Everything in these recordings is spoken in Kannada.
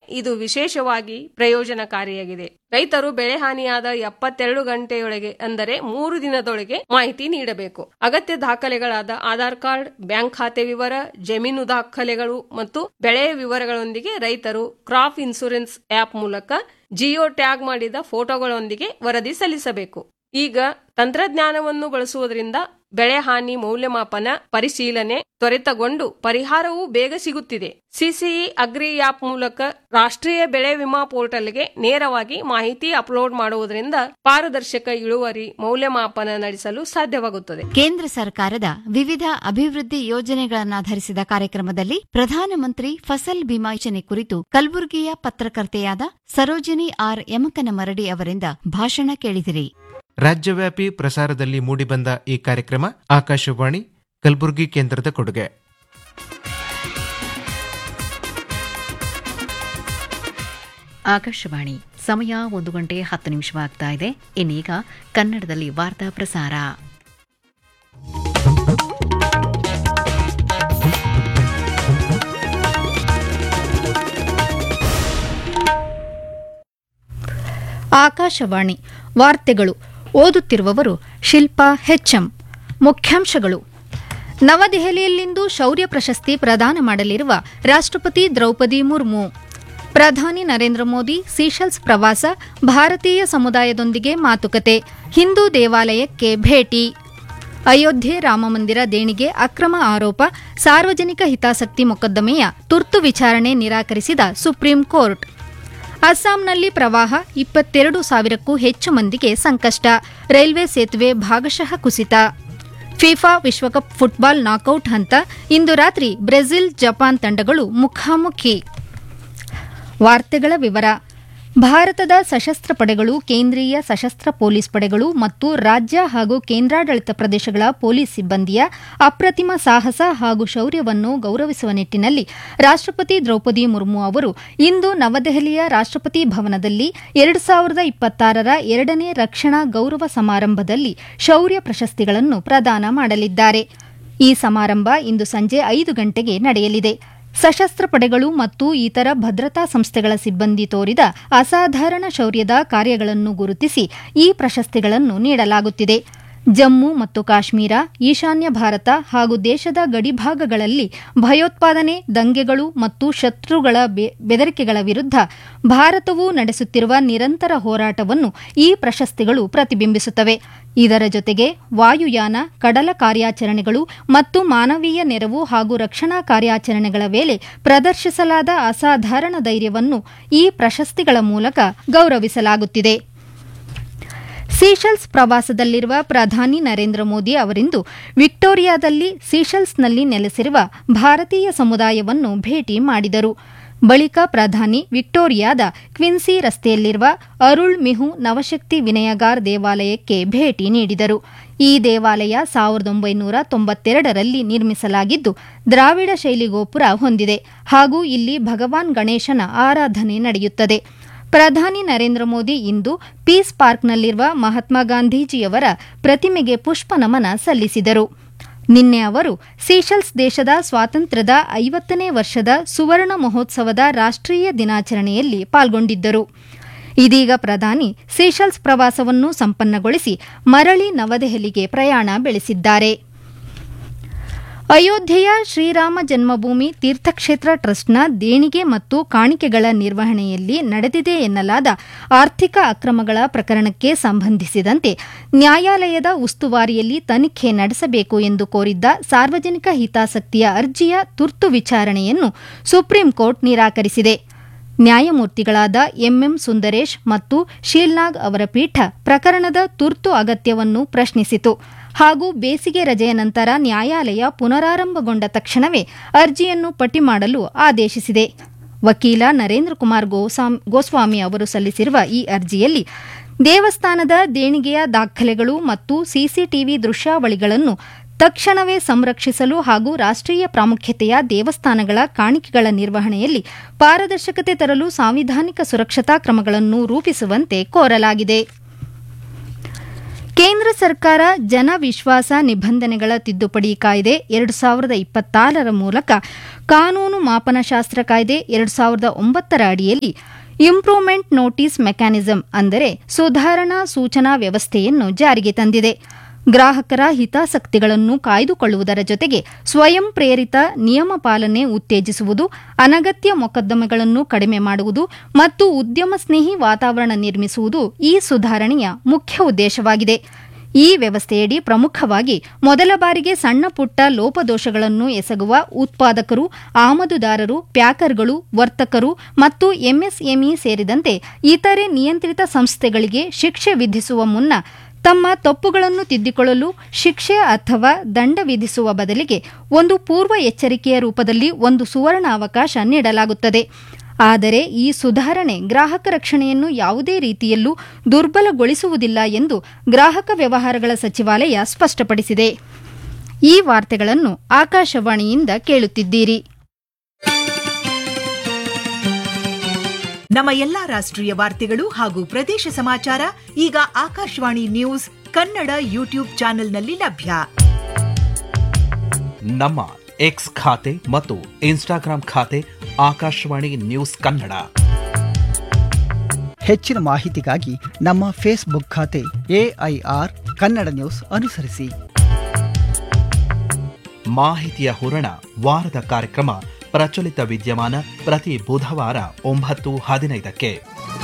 ಇದು ವಿಶೇಷವಾಗಿ ಪ್ರಯೋಜನಕಾರಿಯಾಗಿದೆ ರೈತರು ಬೆಳೆ ಹಾನಿಯಾದ ಎಪ್ಪತ್ತೆರಡು ಗಂಟೆಯೊಳಗೆ ಅಂದರೆ ಮೂರು ದಿನದೊಳಗೆ ಮಾಹಿತಿ ನೀಡಬೇಕು ಅಗತ್ಯ ದಾಖಲೆಗಳಾದ ಆಧಾರ್ ಕಾರ್ಡ್ ಬ್ಯಾಂಕ್ ಖಾತೆ ವಿವರ ಜಮೀನು ದಾಖಲೆಗಳು ಮತ್ತು ಬೆಳೆ ವಿವರಗಳೊಂದಿಗೆ ರೈತರು ಕ್ರಾಪ್ ಇನ್ಸೂರೆನ್ಸ್ ಆಪ್ ಮೂಲಕ ಜಿಯೋ ಟ್ಯಾಗ್ ಮಾಡಿದ ಫೋಟೋಗಳೊಂದಿಗೆ ವರದಿ ಸಲ್ಲಿಸಬೇಕು ಈಗ ತಂತ್ರಜ್ಞಾನವನ್ನು ಬಳಸುವುದರಿಂದ ಬೆಳೆ ಹಾನಿ ಮೌಲ್ಯಮಾಪನ ಪರಿಶೀಲನೆ ತ್ವರಿತಗೊಂಡು ಪರಿಹಾರವೂ ಬೇಗ ಸಿಗುತ್ತಿದೆ ಸಿಸಿಇ ಅಗ್ರಿ ಆಪ್ ಮೂಲಕ ರಾಷ್ಟ್ರೀಯ ಬೆಳೆ ವಿಮಾ ಪೋರ್ಟಲ್ಗೆ ನೇರವಾಗಿ ಮಾಹಿತಿ ಅಪ್ಲೋಡ್ ಮಾಡುವುದರಿಂದ ಪಾರದರ್ಶಕ ಇಳುವರಿ ಮೌಲ್ಯಮಾಪನ ನಡೆಸಲು ಸಾಧ್ಯವಾಗುತ್ತದೆ ಕೇಂದ್ರ ಸರ್ಕಾರದ ವಿವಿಧ ಅಭಿವೃದ್ಧಿ ಯೋಜನೆಗಳನ್ನಾಧರಿಸಿದ ಕಾರ್ಯಕ್ರಮದಲ್ಲಿ ಪ್ರಧಾನಮಂತ್ರಿ ಫಸಲ್ ಬಿಮಾ ಯೋಜನೆ ಕುರಿತು ಕಲಬುರಗಿಯ ಪತ್ರಕರ್ತೆಯಾದ ಸರೋಜಿನಿ ಆರ್ ಯಮಕನಮರಡಿ ಅವರಿಂದ ಭಾಷಣ ಕೇಳಿದಿರಿ ರಾಜ್ಯವ್ಯಾಪಿ ಪ್ರಸಾರದಲ್ಲಿ ಮೂಡಿಬಂದ ಈ ಕಾರ್ಯಕ್ರಮ ಆಕಾಶವಾಣಿ ಕಲಬುರಗಿ ಕೇಂದ್ರದ ಕೊಡುಗೆ ಆಕಾಶವಾಣಿ ಸಮಯ ಒಂದು ಗಂಟೆ ಹತ್ತು ನಿಮಿಷವಾಗ್ತಾ ಇದೆ ಇನ್ನೀಗ ಕನ್ನಡದಲ್ಲಿ ವಾರ್ತಾ ಪ್ರಸಾರ ಆಕಾಶವಾಣಿ ವಾರ್ತೆಗಳು ಓದುತ್ತಿರುವವರು ಶಿಲ್ಪಾ ಹೆಚ್ಎಂ ಮುಖ್ಯಾಂಶಗಳು ನವದೆಹಲಿಯಲ್ಲಿಂದು ಶೌರ್ಯ ಪ್ರಶಸ್ತಿ ಪ್ರದಾನ ಮಾಡಲಿರುವ ರಾಷ್ಟ್ರಪತಿ ದ್ರೌಪದಿ ಮುರ್ಮು ಪ್ರಧಾನಿ ನರೇಂದ್ರ ಮೋದಿ ಸೀಶೆಲ್ಸ್ ಪ್ರವಾಸ ಭಾರತೀಯ ಸಮುದಾಯದೊಂದಿಗೆ ಮಾತುಕತೆ ಹಿಂದೂ ದೇವಾಲಯಕ್ಕೆ ಭೇಟಿ ಅಯೋಧ್ಯೆ ರಾಮಮಂದಿರ ದೇಣಿಗೆ ಅಕ್ರಮ ಆರೋಪ ಸಾರ್ವಜನಿಕ ಹಿತಾಸಕ್ತಿ ಮೊಕದ್ದಮೆಯ ತುರ್ತು ವಿಚಾರಣೆ ನಿರಾಕರಿಸಿದ ಸುಪ್ರೀಂ ಕೋರ್ಟ್ ಅಸ್ಸಾಂನಲ್ಲಿ ಪ್ರವಾಹ ಇಪ್ಪತ್ತೆರಡು ಸಾವಿರಕ್ಕೂ ಹೆಚ್ಚು ಮಂದಿಗೆ ಸಂಕಷ್ಟ ರೈಲ್ವೆ ಸೇತುವೆ ಭಾಗಶಃ ಕುಸಿತ ಫಿಫಾ ವಿಶ್ವಕಪ್ ಫುಟ್ಬಾಲ್ ನಾಕೌಟ್ ಹಂತ ಇಂದು ರಾತ್ರಿ ಬ್ರೆಜಿಲ್ ಜಪಾನ್ ತಂಡಗಳು ಮುಖಾಮುಖಿ ವಾರ್ತೆಗಳ ವಿವರ ಭಾರತದ ಸಶಸ್ತ್ರ ಪಡೆಗಳು ಕೇಂದ್ರೀಯ ಸಶಸ್ತ್ರ ಪೊಲೀಸ್ ಪಡೆಗಳು ಮತ್ತು ರಾಜ್ಯ ಹಾಗೂ ಕೇಂದ್ರಾಡಳಿತ ಪ್ರದೇಶಗಳ ಪೊಲೀಸ್ ಸಿಬ್ಬಂದಿಯ ಅಪ್ರತಿಮ ಸಾಹಸ ಹಾಗೂ ಶೌರ್ಯವನ್ನು ಗೌರವಿಸುವ ನಿಟ್ಟಿನಲ್ಲಿ ರಾಷ್ಟ್ರಪತಿ ದ್ರೌಪದಿ ಮುರ್ಮು ಅವರು ಇಂದು ನವದೆಹಲಿಯ ರಾಷ್ಟ್ರಪತಿ ಭವನದಲ್ಲಿ ಎರಡು ಸಾವಿರದ ಇಪ್ಪತ್ತಾರರ ಎರಡನೇ ರಕ್ಷಣಾ ಗೌರವ ಸಮಾರಂಭದಲ್ಲಿ ಶೌರ್ಯ ಪ್ರಶಸ್ತಿಗಳನ್ನು ಪ್ರದಾನ ಮಾಡಲಿದ್ದಾರೆ ಈ ಸಮಾರಂಭ ಇಂದು ಸಂಜೆ ಐದು ಗಂಟೆಗೆ ನಡೆಯಲಿದೆ ಸಶಸ್ತ್ರ ಪಡೆಗಳು ಮತ್ತು ಇತರ ಭದ್ರತಾ ಸಂಸ್ಥೆಗಳ ಸಿಬ್ಬಂದಿ ತೋರಿದ ಅಸಾಧಾರಣ ಶೌರ್ಯದ ಕಾರ್ಯಗಳನ್ನು ಗುರುತಿಸಿ ಈ ಪ್ರಶಸ್ತಿಗಳನ್ನು ನೀಡಲಾಗುತ್ತಿದೆ ಜಮ್ಮು ಮತ್ತು ಕಾಶ್ಮೀರ ಈಶಾನ್ಯ ಭಾರತ ಹಾಗೂ ದೇಶದ ಗಡಿಭಾಗಗಳಲ್ಲಿ ಭಯೋತ್ಪಾದನೆ ದಂಗೆಗಳು ಮತ್ತು ಶತ್ರುಗಳ ಬೆದರಿಕೆಗಳ ವಿರುದ್ಧ ಭಾರತವು ನಡೆಸುತ್ತಿರುವ ನಿರಂತರ ಹೋರಾಟವನ್ನು ಈ ಪ್ರಶಸ್ತಿಗಳು ಪ್ರತಿಬಿಂಬಿಸುತ್ತವೆ ಇದರ ಜೊತೆಗೆ ವಾಯುಯಾನ ಕಡಲ ಕಾರ್ಯಾಚರಣೆಗಳು ಮತ್ತು ಮಾನವೀಯ ನೆರವು ಹಾಗೂ ರಕ್ಷಣಾ ಕಾರ್ಯಾಚರಣೆಗಳ ವೇಳೆ ಪ್ರದರ್ಶಿಸಲಾದ ಅಸಾಧಾರಣ ಧೈರ್ಯವನ್ನು ಈ ಪ್ರಶಸ್ತಿಗಳ ಮೂಲಕ ಗೌರವಿಸಲಾಗುತ್ತಿದೆ ಸೀಶೆಲ್ಸ್ ಪ್ರವಾಸದಲ್ಲಿರುವ ಪ್ರಧಾನಿ ನರೇಂದ್ರ ಮೋದಿ ಅವರಿಂದು ವಿಕ್ಟೋರಿಯಾದಲ್ಲಿ ಸೀಶೆಲ್ಸ್ನಲ್ಲಿ ನೆಲೆಸಿರುವ ಭಾರತೀಯ ಸಮುದಾಯವನ್ನು ಭೇಟಿ ಮಾಡಿದರು ಬಳಿಕ ಪ್ರಧಾನಿ ವಿಕ್ಟೋರಿಯಾದ ಕ್ವಿನ್ಸಿ ರಸ್ತೆಯಲ್ಲಿರುವ ಅರುಳ್ ಮಿಹು ನವಶಕ್ತಿ ವಿನಯಗಾರ್ ದೇವಾಲಯಕ್ಕೆ ಭೇಟಿ ನೀಡಿದರು ಈ ದೇವಾಲಯ ಸಾವಿರದ ಒಂಬೈನೂರ ತೊಂಬತ್ತೆರಡರಲ್ಲಿ ನಿರ್ಮಿಸಲಾಗಿದ್ದು ದ್ರಾವಿಡ ಶೈಲಿ ಗೋಪುರ ಹೊಂದಿದೆ ಹಾಗೂ ಇಲ್ಲಿ ಭಗವಾನ್ ಗಣೇಶನ ಆರಾಧನೆ ನಡೆಯುತ್ತದೆ ಪ್ರಧಾನಿ ನರೇಂದ್ರ ಮೋದಿ ಇಂದು ಪೀಸ್ ಪಾರ್ಕ್ನಲ್ಲಿರುವ ಮಹಾತ್ಮ ಗಾಂಧೀಜಿಯವರ ಪ್ರತಿಮೆಗೆ ಪುಷ್ಪ ನಮನ ಸಲ್ಲಿಸಿದರು ನಿನ್ನೆ ಅವರು ಸೀಶೆಲ್ಸ್ ದೇಶದ ಸ್ವಾತಂತ್ರ್ಯದ ಐವತ್ತನೇ ವರ್ಷದ ಸುವರ್ಣ ಮಹೋತ್ಸವದ ರಾಷ್ಟ್ರೀಯ ದಿನಾಚರಣೆಯಲ್ಲಿ ಪಾಲ್ಗೊಂಡಿದ್ದರು ಇದೀಗ ಪ್ರಧಾನಿ ಸೀಶೆಲ್ಸ್ ಪ್ರವಾಸವನ್ನು ಸಂಪನ್ನಗೊಳಿಸಿ ಮರಳಿ ನವದೆಹಲಿಗೆ ಪ್ರಯಾಣ ಬೆಳೆಸಿದ್ದಾರೆ ಅಯೋಧ್ಯೆಯ ಶ್ರೀರಾಮ ಜನ್ಮಭೂಮಿ ತೀರ್ಥಕ್ಷೇತ್ರ ಟ್ರಸ್ಟ್ನ ದೇಣಿಗೆ ಮತ್ತು ಕಾಣಿಕೆಗಳ ನಿರ್ವಹಣೆಯಲ್ಲಿ ನಡೆದಿದೆ ಎನ್ನಲಾದ ಆರ್ಥಿಕ ಅಕ್ರಮಗಳ ಪ್ರಕರಣಕ್ಕೆ ಸಂಬಂಧಿಸಿದಂತೆ ನ್ಯಾಯಾಲಯದ ಉಸ್ತುವಾರಿಯಲ್ಲಿ ತನಿಖೆ ನಡೆಸಬೇಕು ಎಂದು ಕೋರಿದ್ದ ಸಾರ್ವಜನಿಕ ಹಿತಾಸಕ್ತಿಯ ಅರ್ಜಿಯ ತುರ್ತು ವಿಚಾರಣೆಯನ್ನು ಸುಪ್ರೀಂ ಕೋರ್ಟ್ ನಿರಾಕರಿಸಿದೆ ನ್ಯಾಯಮೂರ್ತಿಗಳಾದ ಎಂಎಂ ಸುಂದರೇಶ್ ಮತ್ತು ಶೀಲ್ನಾಗ್ ಅವರ ಪೀಠ ಪ್ರಕರಣದ ತುರ್ತು ಅಗತ್ಯವನ್ನು ಪ್ರಶ್ನಿಸಿತು ಹಾಗೂ ಬೇಸಿಗೆ ರಜೆಯ ನಂತರ ನ್ಯಾಯಾಲಯ ಪುನರಾರಂಭಗೊಂಡ ತಕ್ಷಣವೇ ಅರ್ಜಿಯನ್ನು ಪಟ್ಟಿ ಮಾಡಲು ಆದೇಶಿಸಿದೆ ವಕೀಲ ನರೇಂದ್ರ ಕುಮಾರ್ ಗೋಸ್ವಾಮಿ ಅವರು ಸಲ್ಲಿಸಿರುವ ಈ ಅರ್ಜಿಯಲ್ಲಿ ದೇವಸ್ಥಾನದ ದೇಣಿಗೆಯ ದಾಖಲೆಗಳು ಮತ್ತು ಸಿಸಿಟಿವಿ ದೃಶ್ಯಾವಳಿಗಳನ್ನು ತಕ್ಷಣವೇ ಸಂರಕ್ಷಿಸಲು ಹಾಗೂ ರಾಷ್ಟ್ರೀಯ ಪ್ರಾಮುಖ್ಯತೆಯ ದೇವಸ್ಥಾನಗಳ ಕಾಣಿಕೆಗಳ ನಿರ್ವಹಣೆಯಲ್ಲಿ ಪಾರದರ್ಶಕತೆ ತರಲು ಸಾಂವಿಧಾನಿಕ ಸುರಕ್ಷತಾ ಕ್ರಮಗಳನ್ನು ರೂಪಿಸುವಂತೆ ಕೋರಲಾಗಿದೆ ಕೇಂದ್ರ ಸರ್ಕಾರ ಜನ ವಿಶ್ವಾಸ ನಿಬಂಧನೆಗಳ ತಿದ್ದುಪಡಿ ಕಾಯ್ದೆ ಎರಡು ಸಾವಿರದ ಇಪ್ಪತ್ತಾರರ ಮೂಲಕ ಕಾನೂನು ಮಾಪನಶಾಸ್ತ್ರ ಕಾಯ್ದೆ ಎರಡು ಸಾವಿರದ ಒಂಬತ್ತರ ಅಡಿಯಲ್ಲಿ ಇಂಪ್ರೂವ್ಮೆಂಟ್ ನೋಟಿಸ್ ಮೆಕ್ಯಾನಿಸಂ ಅಂದರೆ ಸುಧಾರಣಾ ಸೂಚನಾ ವ್ಯವಸ್ಥೆಯನ್ನು ಜಾರಿಗೆ ತಂದಿದೆ ಗ್ರಾಹಕರ ಹಿತಾಸಕ್ತಿಗಳನ್ನು ಕಾಯ್ದುಕೊಳ್ಳುವುದರ ಜೊತೆಗೆ ಸ್ವಯಂ ಪ್ರೇರಿತ ನಿಯಮ ಪಾಲನೆ ಉತ್ತೇಜಿಸುವುದು ಅನಗತ್ಯ ಮೊಕದ್ದಮೆಗಳನ್ನು ಕಡಿಮೆ ಮಾಡುವುದು ಮತ್ತು ಉದ್ಯಮ ಸ್ನೇಹಿ ವಾತಾವರಣ ನಿರ್ಮಿಸುವುದು ಈ ಸುಧಾರಣೆಯ ಮುಖ್ಯ ಉದ್ದೇಶವಾಗಿದೆ ಈ ವ್ಯವಸ್ಥೆಯಡಿ ಪ್ರಮುಖವಾಗಿ ಮೊದಲ ಬಾರಿಗೆ ಸಣ್ಣ ಪುಟ್ಟ ಲೋಪದೋಷಗಳನ್ನು ಎಸಗುವ ಉತ್ಪಾದಕರು ಆಮದುದಾರರು ಪ್ಯಾಕರ್ಗಳು ವರ್ತಕರು ಮತ್ತು ಎಂಎಸ್ಎಂಇ ಸೇರಿದಂತೆ ಇತರೆ ನಿಯಂತ್ರಿತ ಸಂಸ್ಥೆಗಳಿಗೆ ಶಿಕ್ಷೆ ವಿಧಿಸುವ ಮುನ್ನ ತಮ್ಮ ತಪ್ಪುಗಳನ್ನು ತಿದ್ದಿಕೊಳ್ಳಲು ಶಿಕ್ಷೆ ಅಥವಾ ದಂಡ ವಿಧಿಸುವ ಬದಲಿಗೆ ಒಂದು ಪೂರ್ವ ಎಚ್ಚರಿಕೆಯ ರೂಪದಲ್ಲಿ ಒಂದು ಸುವರ್ಣ ಅವಕಾಶ ನೀಡಲಾಗುತ್ತದೆ ಆದರೆ ಈ ಸುಧಾರಣೆ ಗ್ರಾಹಕ ರಕ್ಷಣೆಯನ್ನು ಯಾವುದೇ ರೀತಿಯಲ್ಲೂ ದುರ್ಬಲಗೊಳಿಸುವುದಿಲ್ಲ ಎಂದು ಗ್ರಾಹಕ ವ್ಯವಹಾರಗಳ ಸಚಿವಾಲಯ ಸ್ಪಷ್ಟಪಡಿಸಿದೆ ಈ ವಾರ್ತೆಗಳನ್ನು ಆಕಾಶವಾಣಿಯಿಂದ ಕೇಳುತ್ತಿದ್ದೀರಿ ನಮ್ಮ ಎಲ್ಲಾ ರಾಷ್ಟ್ರೀಯ ವಾರ್ತೆಗಳು ಹಾಗೂ ಪ್ರದೇಶ ಸಮಾಚಾರ ಈಗ ಆಕಾಶವಾಣಿ ನ್ಯೂಸ್ ಕನ್ನಡ ಯೂಟ್ಯೂಬ್ ಚಾನೆಲ್ನಲ್ಲಿ ಲಭ್ಯ ನಮ್ಮ ಎಕ್ಸ್ ಖಾತೆ ಮತ್ತು ಇನ್ಸ್ಟಾಗ್ರಾಂ ಖಾತೆ ಆಕಾಶವಾಣಿ ನ್ಯೂಸ್ ಕನ್ನಡ ಹೆಚ್ಚಿನ ಮಾಹಿತಿಗಾಗಿ ನಮ್ಮ ಫೇಸ್ಬುಕ್ ಖಾತೆ ಎಐಆರ್ ಕನ್ನಡ ನ್ಯೂಸ್ ಅನುಸರಿಸಿ ಮಾಹಿತಿಯ ಹೂರಣ ವಾರದ ಕಾರ್ಯಕ್ರಮ ಪ್ರಚಲಿತ ವಿದ್ಯಮಾನ ಪ್ರತಿ ಬುಧವಾರ ಒಂಬತ್ತು ಹದಿನೈದಕ್ಕೆ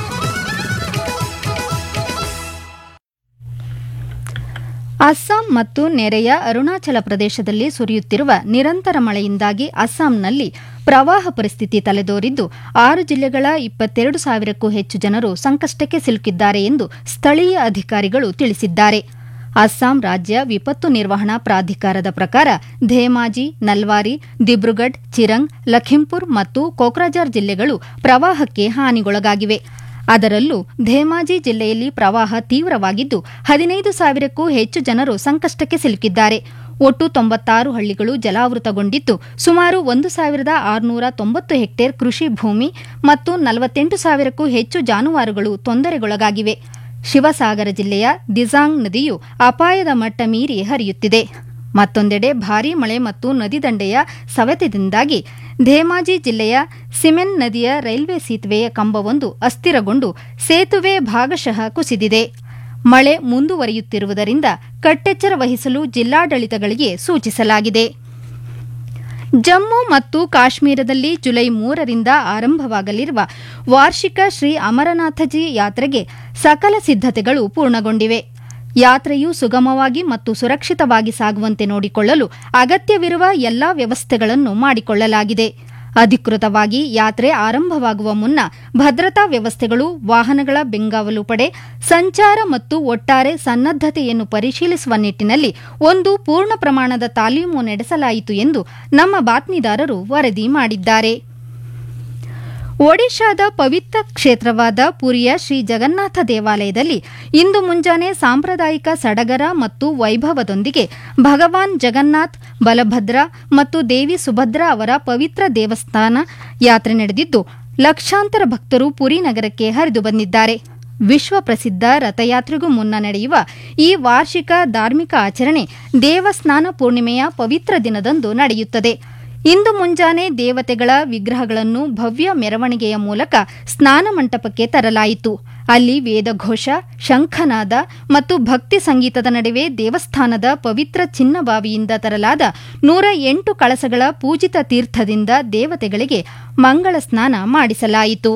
ಅಸ್ಸಾಂ ಮತ್ತು ನೆರೆಯ ಅರುಣಾಚಲ ಪ್ರದೇಶದಲ್ಲಿ ಸುರಿಯುತ್ತಿರುವ ನಿರಂತರ ಮಳೆಯಿಂದಾಗಿ ಅಸ್ಸಾಂನಲ್ಲಿ ಪ್ರವಾಹ ಪರಿಸ್ಥಿತಿ ತಲೆದೋರಿದ್ದು ಆರು ಜಿಲ್ಲೆಗಳ ಇಪ್ಪತ್ತೆರಡು ಸಾವಿರಕ್ಕೂ ಹೆಚ್ಚು ಜನರು ಸಂಕಷ್ಟಕ್ಕೆ ಸಿಲುಕಿದ್ದಾರೆ ಎಂದು ಸ್ಥಳೀಯ ಅಧಿಕಾರಿಗಳು ತಿಳಿಸಿದ್ದಾರೆ ಅಸ್ಸಾಂ ರಾಜ್ಯ ವಿಪತ್ತು ನಿರ್ವಹಣಾ ಪ್ರಾಧಿಕಾರದ ಪ್ರಕಾರ ಧೇಮಾಜಿ ನಲ್ವಾರಿ ದಿಬ್ರುಗಢ್ ಚಿರಂಗ್ ಲಖಿಂಪುರ್ ಮತ್ತು ಕೋಕ್ರಾಜಾರ್ ಜಿಲ್ಲೆಗಳು ಪ್ರವಾಹಕ್ಕೆ ಹಾನಿಗೊಳಗಾಗಿವೆ ಅದರಲ್ಲೂ ಧೇಮಾಜಿ ಜಿಲ್ಲೆಯಲ್ಲಿ ಪ್ರವಾಹ ತೀವ್ರವಾಗಿದ್ದು ಹದಿನೈದು ಸಾವಿರಕ್ಕೂ ಹೆಚ್ಚು ಜನರು ಸಂಕಷ್ಟಕ್ಕೆ ಸಿಲುಕಿದ್ದಾರೆ ಒಟ್ಟು ತೊಂಬತ್ತಾರು ಹಳ್ಳಿಗಳು ಜಲಾವೃತಗೊಂಡಿದ್ದು ಸುಮಾರು ಒಂದು ಸಾವಿರದ ಆರುನೂರ ತೊಂಬತ್ತು ಹೆಕ್ಟೇರ್ ಕೃಷಿ ಭೂಮಿ ಮತ್ತು ನಲವತ್ತೆಂಟು ಸಾವಿರಕ್ಕೂ ಹೆಚ್ಚು ಜಾನುವಾರುಗಳು ತೊಂದರೆಗೊಳಗಾಗಿವೆ ಶಿವಸಾಗರ ಜಿಲ್ಲೆಯ ದಿಜಾಂಗ್ ನದಿಯು ಅಪಾಯದ ಮಟ್ಟ ಮೀರಿ ಹರಿಯುತ್ತಿದೆ ಮತ್ತೊಂದೆಡೆ ಭಾರೀ ಮಳೆ ಮತ್ತು ನದಿ ದಂಡೆಯ ಸವೆತದಿಂದಾಗಿ ಧೇಮಾಜಿ ಜಿಲ್ಲೆಯ ಸಿಮೆನ್ ನದಿಯ ರೈಲ್ವೆ ಸೇತುವೆಯ ಕಂಬವೊಂದು ಅಸ್ಥಿರಗೊಂಡು ಸೇತುವೆ ಭಾಗಶಃ ಕುಸಿದಿದೆ ಮಳೆ ಮುಂದುವರಿಯುತ್ತಿರುವುದರಿಂದ ಕಟ್ಟೆಚ್ಚರ ವಹಿಸಲು ಜಿಲ್ಲಾಡಳಿತಗಳಿಗೆ ಸೂಚಿಸಲಾಗಿದೆ ಜಮ್ಮು ಮತ್ತು ಕಾಶ್ಮೀರದಲ್ಲಿ ಜುಲೈ ಮೂರರಿಂದ ಆರಂಭವಾಗಲಿರುವ ವಾರ್ಷಿಕ ಶ್ರೀ ಅಮರನಾಥಜಿ ಯಾತ್ರೆಗೆ ಸಕಲ ಸಿದ್ಧತೆಗಳು ಪೂರ್ಣಗೊಂಡಿವೆ ಯಾತ್ರೆಯು ಸುಗಮವಾಗಿ ಮತ್ತು ಸುರಕ್ಷಿತವಾಗಿ ಸಾಗುವಂತೆ ನೋಡಿಕೊಳ್ಳಲು ಅಗತ್ಯವಿರುವ ಎಲ್ಲಾ ವ್ಯವಸ್ಥೆಗಳನ್ನು ಮಾಡಿಕೊಳ್ಳಲಾಗಿದೆ ಅಧಿಕೃತವಾಗಿ ಯಾತ್ರೆ ಆರಂಭವಾಗುವ ಮುನ್ನ ಭದ್ರತಾ ವ್ಯವಸ್ಥೆಗಳು ವಾಹನಗಳ ಬೆಂಗಾವಲು ಪಡೆ ಸಂಚಾರ ಮತ್ತು ಒಟ್ಟಾರೆ ಸನ್ನದ್ದತೆಯನ್ನು ಪರಿಶೀಲಿಸುವ ನಿಟ್ಟಿನಲ್ಲಿ ಒಂದು ಪೂರ್ಣ ಪ್ರಮಾಣದ ತಾಲೀಮು ನಡೆಸಲಾಯಿತು ಎಂದು ನಮ್ಮ ಬಾತ್ಮೀದಾರರು ವರದಿ ಮಾಡಿದ್ದಾರೆ ಒಡಿಶಾದ ಪವಿತ್ರ ಕ್ಷೇತ್ರವಾದ ಪುರಿಯ ಶ್ರೀ ಜಗನ್ನಾಥ ದೇವಾಲಯದಲ್ಲಿ ಇಂದು ಮುಂಜಾನೆ ಸಾಂಪ್ರದಾಯಿಕ ಸಡಗರ ಮತ್ತು ವೈಭವದೊಂದಿಗೆ ಭಗವಾನ್ ಜಗನ್ನಾಥ್ ಬಲಭದ್ರ ಮತ್ತು ದೇವಿ ಸುಭದ್ರ ಅವರ ಪವಿತ್ರ ದೇವಸ್ಥಾನ ಯಾತ್ರೆ ನಡೆದಿದ್ದು ಲಕ್ಷಾಂತರ ಭಕ್ತರು ಪುರಿ ನಗರಕ್ಕೆ ಹರಿದು ಬಂದಿದ್ದಾರೆ ವಿಶ್ವ ಪ್ರಸಿದ್ಧ ರಥಯಾತ್ರೆಗೂ ಮುನ್ನ ನಡೆಯುವ ಈ ವಾರ್ಷಿಕ ಧಾರ್ಮಿಕ ಆಚರಣೆ ದೇವಸ್ನಾನ ಪೂರ್ಣಿಮೆಯ ಪವಿತ್ರ ದಿನದಂದು ನಡೆಯುತ್ತದೆ ಇಂದು ಮುಂಜಾನೆ ದೇವತೆಗಳ ವಿಗ್ರಹಗಳನ್ನು ಭವ್ಯ ಮೆರವಣಿಗೆಯ ಮೂಲಕ ಸ್ನಾನ ಮಂಟಪಕ್ಕೆ ತರಲಾಯಿತು ಅಲ್ಲಿ ವೇದಘೋಷ ಶಂಖನಾದ ಮತ್ತು ಭಕ್ತಿ ಸಂಗೀತದ ನಡುವೆ ದೇವಸ್ಥಾನದ ಪವಿತ್ರ ಚಿನ್ನಬಾವಿಯಿಂದ ತರಲಾದ ನೂರ ಎಂಟು ಕಳಸಗಳ ಪೂಜಿತ ತೀರ್ಥದಿಂದ ದೇವತೆಗಳಿಗೆ ಮಂಗಳ ಸ್ನಾನ ಮಾಡಿಸಲಾಯಿತು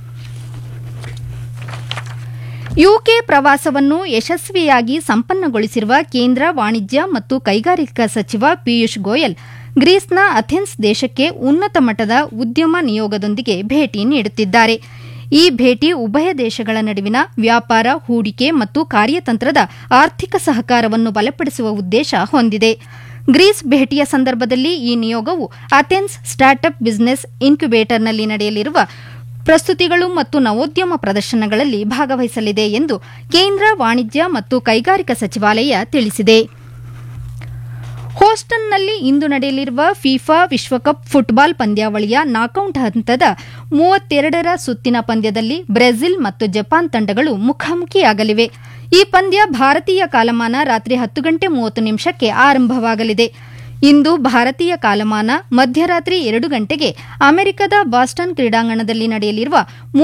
ಯುಕೆ ಪ್ರವಾಸವನ್ನು ಯಶಸ್ವಿಯಾಗಿ ಸಂಪನ್ನಗೊಳಿಸಿರುವ ಕೇಂದ್ರ ವಾಣಿಜ್ಯ ಮತ್ತು ಕೈಗಾರಿಕಾ ಸಚಿವ ಪಿಯೂಷ್ ಗೋಯಲ್ ಗ್ರೀಸ್ನ ಅಥೆನ್ಸ್ ದೇಶಕ್ಕೆ ಉನ್ನತ ಮಟ್ಟದ ಉದ್ಯಮ ನಿಯೋಗದೊಂದಿಗೆ ಭೇಟಿ ನೀಡುತ್ತಿದ್ದಾರೆ ಈ ಭೇಟಿ ಉಭಯ ದೇಶಗಳ ನಡುವಿನ ವ್ಯಾಪಾರ ಹೂಡಿಕೆ ಮತ್ತು ಕಾರ್ಯತಂತ್ರದ ಆರ್ಥಿಕ ಸಹಕಾರವನ್ನು ಬಲಪಡಿಸುವ ಉದ್ದೇಶ ಹೊಂದಿದೆ ಗ್ರೀಸ್ ಭೇಟಿಯ ಸಂದರ್ಭದಲ್ಲಿ ಈ ನಿಯೋಗವು ಅಥೆನ್ಸ್ ಸ್ಟಾರ್ಟ್ಅಪ್ ಬಿಸಿನೆಸ್ ಇನ್ಕ್ಯುಬೇಟರ್ನಲ್ಲಿ ನಡೆಯಲಿರುವ ಪ್ರಸ್ತುತಿಗಳು ಮತ್ತು ನವೋದ್ಯಮ ಪ್ರದರ್ಶನಗಳಲ್ಲಿ ಭಾಗವಹಿಸಲಿದೆ ಎಂದು ಕೇಂದ್ರ ವಾಣಿಜ್ಯ ಮತ್ತು ಕೈಗಾರಿಕಾ ಸಚಿವಾಲಯ ತಿಳಿಸಿದೆ ಹೋಸ್ಟನ್ನಲ್ಲಿ ಇಂದು ನಡೆಯಲಿರುವ ಫಿಫಾ ವಿಶ್ವಕಪ್ ಫುಟ್ಬಾಲ್ ಪಂದ್ಯಾವಳಿಯ ನಾಕೌಟ್ ಹಂತದ ಮೂವತ್ತೆರಡರ ಸುತ್ತಿನ ಪಂದ್ಯದಲ್ಲಿ ಬ್ರೆಜಿಲ್ ಮತ್ತು ಜಪಾನ್ ತಂಡಗಳು ಮುಖಾಮುಖಿಯಾಗಲಿವೆ ಈ ಪಂದ್ಯ ಭಾರತೀಯ ಕಾಲಮಾನ ರಾತ್ರಿ ಹತ್ತು ಗಂಟೆ ಮೂವತ್ತು ನಿಮಿಷಕ್ಕೆ ಆರಂಭವಾಗಲಿದೆ ಇಂದು ಭಾರತೀಯ ಕಾಲಮಾನ ಮಧ್ಯರಾತ್ರಿ ಎರಡು ಗಂಟೆಗೆ ಅಮೆರಿಕದ ಬಾಸ್ಟನ್ ಕ್ರೀಡಾಂಗಣದಲ್ಲಿ ನಡೆಯಲಿರುವ